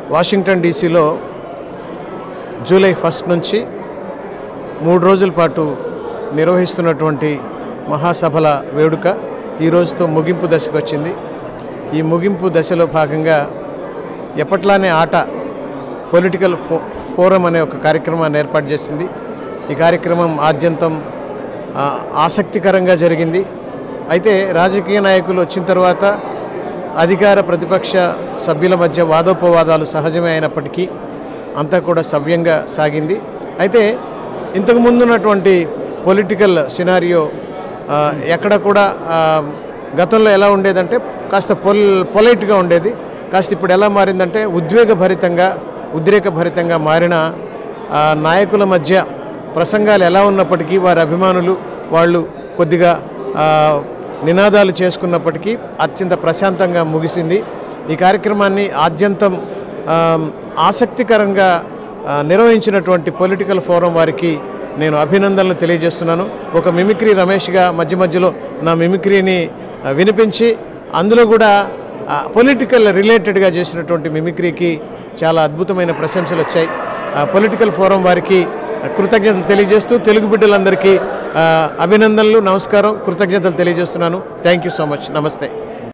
Washington డీసీలో July first నుంచి మూడు రోజుల పాటు నిర్వహిస్తున్నటువంటి మహాసభల వేడుక ఈ రోజుతో ముగింపు దశకు వచ్చింది ఈ ముగింపు దశలో భాగంగా ఎప్పట్లానే ఆట పొలిటికల్ ఫో ఫోరం అనే ఒక కార్యక్రమాన్ని ఏర్పాటు చేసింది ఈ కార్యక్రమం ఆద్యంతం ఆ, ఆసక్తికరంగా జరిగింది అయితే రాజకీయ నాయకులు వచ్చిన తర్వాత అధికార ప్రతిపక్ష సభ్యుల మధ్య వాదోపవాదాలు సహజమే అయినప్పటికీ అంతా కూడా సవ్యంగా సాగింది అయితే ఇంతకు ముందున్నటువంటి పొలిటికల్ సినారియో ఆ, ఎక్కడ కూడా ఆ, గతంలో ఎలా ఉండేదంటే కాస్త పొల్ పొలైట్గా ఉండేది కాస్త ఇప్పుడు ఎలా మారిందంటే ఉద్వేగభరితంగా ఉద్రేకభరితంగా మారిన ఆ, నాయకుల మధ్య ప్రసంగాలు ఎలా ఉన్నప్పటికీ వారి అభిమానులు వాళ్ళు కొద్దిగా ఆ, నినాదాలు చేసుకున్నప్పటికీ అత్యంత ప్రశాంతంగా ముగిసింది ఈ కార్యక్రమాన్ని ఆద్యంతం ఆ, ఆసక్తికరంగా ఆ, నిర్వహించినటువంటి పొలిటికల్ ఫోరం వారికి నేను అభినందనలు తెలియజేస్తున్నాను ఒక మిమిక్రీ రమేష్గా మధ్య మధ్యలో నా మిమిక్రీని ఆ, వినిపించి అందులో కూడా పొలిటికల్ రిలేటెడ్గా చేసినటువంటి మిమిక్రీకి చాలా అద్భుతమైన ప్రశంసలు వచ్చాయి పొలిటికల్ ఫోరం వారికి కృతజ్ఞతలు తెలియజేస్తూ తెలుగు బిడ్డలందరికీ ఆ, అభినందనలు నమస్కారం కృతజ్ఞతలు తెలియజేస్తున్నాను థ్యాంక్ యూ సో మచ్ నమస్తే